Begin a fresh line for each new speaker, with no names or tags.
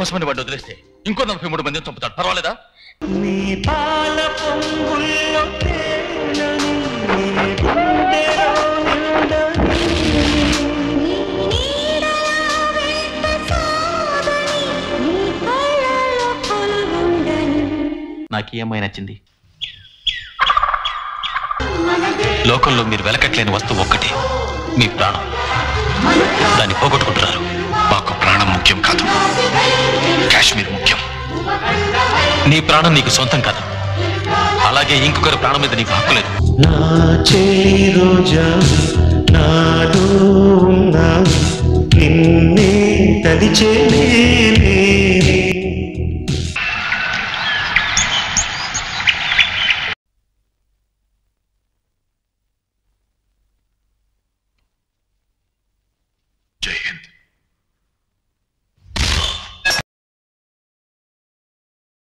కోసమని వాడిని వదిలేస్తే ఇంకో నలభై మూడు మందిని చంపుతాడు పర్వాలేదా
నీ పాల పొంగుల్లో తేలని నీ గుండెలో నిండని
నాకు ఈ అమ్మాయి నచ్చింది లోకంలో మీరు వెలకట్లేని వస్తువు ఒక్కటే మీ ప్రాణం దాన్ని పోగొట్టుకుంటున్నారు మాకు ప్రాణం ముఖ్యం కాదు కాశ్మీర్ ముఖ్యం నీ ప్రాణం నీకు సొంతం కాదు అలాగే ఇంకొకరి ప్రాణం మీద నీకు హక్కు లేదు
నా చేయి రోజా నాలో ఉన్నావు నిన్నే తలిచే నేనే